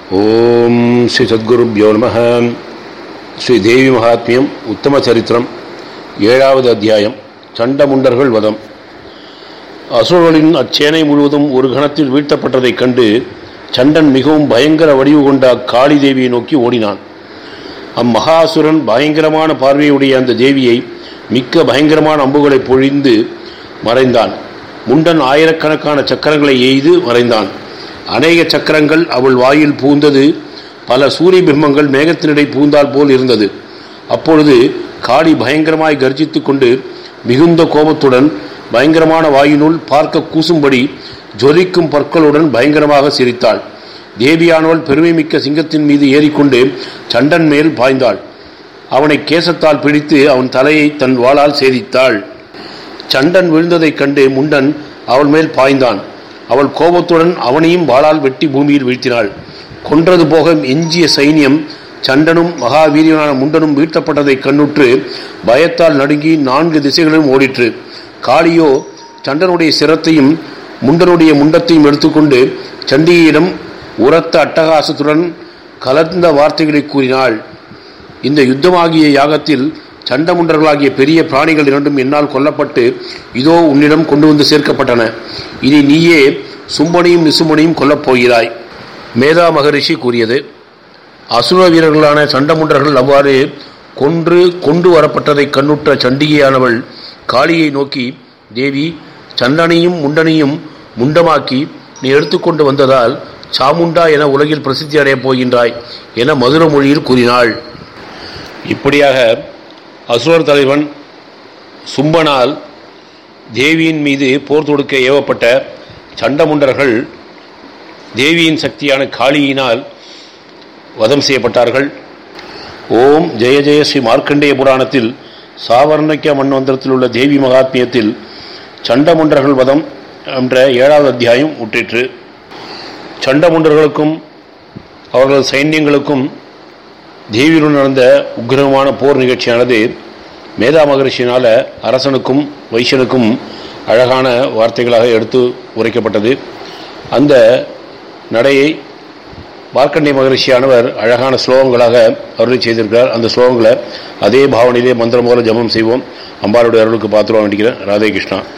ஓம் ஸ்ரீ சத்குருப்யோ நம ஸ்ரீ தேவி மகாத்மியம் உத்தம சரித்திரம் ஏழாவது அத்தியாயம் சண்டமுண்டர்கள் வதம் அசுரர்களின் அச்சேனை முழுவதும் ஒரு கணத்தில் வீழ்த்தப்பட்டதைக் கண்டு சண்டன் மிகவும் பயங்கர வடிவு கொண்ட அக்காளி தேவியை நோக்கி ஓடினான் அம்மகாசுரன் பயங்கரமான பார்வையுடைய அந்த தேவியை மிக்க பயங்கரமான அம்புகளை பொழிந்து மறைந்தான் முண்டன் ஆயிரக்கணக்கான சக்கரங்களை எய்து மறைந்தான் அநேக சக்கரங்கள் அவள் வாயில் பூந்தது பல சூரிய பிம்பங்கள் மேகத்தினிடை பூந்தால் போல் இருந்தது அப்பொழுது காளி பயங்கரமாய் கர்ஜித்து கொண்டு மிகுந்த கோபத்துடன் பயங்கரமான வாயினுள் பார்க்க கூசும்படி ஜொலிக்கும் பற்களுடன் பயங்கரமாக சிரித்தாள் தேவியானவள் பெருமைமிக்க சிங்கத்தின் மீது ஏறிக்கொண்டு சண்டன் மேல் பாய்ந்தாள் அவனை கேசத்தால் பிடித்து அவன் தலையை தன் வாளால் சேதித்தாள் சண்டன் விழுந்ததைக் கண்டு முண்டன் அவள் மேல் பாய்ந்தான் அவள் கோபத்துடன் அவனையும் வாளால் வெட்டி பூமியில் வீழ்த்தினாள் கொன்றது போக எஞ்சிய சைன்யம் சண்டனும் மகாவீரியனான முண்டனும் வீழ்த்தப்பட்டதைக் கண்ணுற்று பயத்தால் நடுங்கி நான்கு திசைகளிலும் ஓடிற்று காளியோ சண்டனுடைய சிரத்தையும் முண்டனுடைய முண்டத்தையும் எடுத்துக்கொண்டு சண்டிகையிடம் உரத்த அட்டகாசத்துடன் கலந்த வார்த்தைகளை கூறினாள் இந்த யுத்தமாகிய யாகத்தில் சண்டமுண்டர்களாகிய பெரிய பிராணிகள் இரண்டும் என்னால் கொல்லப்பட்டு இதோ உன்னிடம் கொண்டு வந்து சேர்க்கப்பட்டன இனி நீயே சும்பனையும் நிசும்பனையும் கொல்லப் போகிறாய் மேதா மகரிஷி கூறியது அசுர வீரர்களான சண்டமுண்டர்கள் அவ்வாறு கொன்று கொண்டு வரப்பட்டதை கண்ணுற்ற சண்டிகையானவள் காளியை நோக்கி தேவி சண்டனையும் முண்டனையும் முண்டமாக்கி நீ எடுத்துக்கொண்டு வந்ததால் சாமுண்டா என உலகில் பிரசித்தி அடையப் போகின்றாய் என மதுர மொழியில் கூறினாள் இப்படியாக அசுரர் தலைவன் சும்பனால் தேவியின் மீது போர் தொடுக்க ஏவப்பட்ட சண்டமுண்டர்கள் தேவியின் சக்தியான காளியினால் வதம் செய்யப்பட்டார்கள் ஓம் ஜெய ஜெய ஸ்ரீ மார்க்கண்டேய புராணத்தில் சாவர்ணிக்க மன்வந்திரத்தில் உள்ள தேவி மகாத்மியத்தில் சண்டமுண்டர்கள் வதம் என்ற ஏழாவது அத்தியாயம் உற்றிற்று சண்டமுண்டர்களுக்கும் அவர்களது சைன்யங்களுக்கும் தேவியுடன் நடந்த உக்கிரமான போர் நிகழ்ச்சியானது மேதா மகரிஷினால் அரசனுக்கும் வைஷ்யனுக்கும் அழகான வார்த்தைகளாக எடுத்து உரைக்கப்பட்டது அந்த நடையை மார்க்கண்டே மகரிஷியானவர் அழகான ஸ்லோகங்களாக அருளை செய்திருக்கிறார் அந்த ஸ்லோகங்களை அதே பாவனையிலே மந்திரம் மூலம் ஜபம் செய்வோம் அம்பாளுடைய அருளுக்கு பாத்திரம் வேண்டிக்கிறேன் ராதே கிருஷ்ணா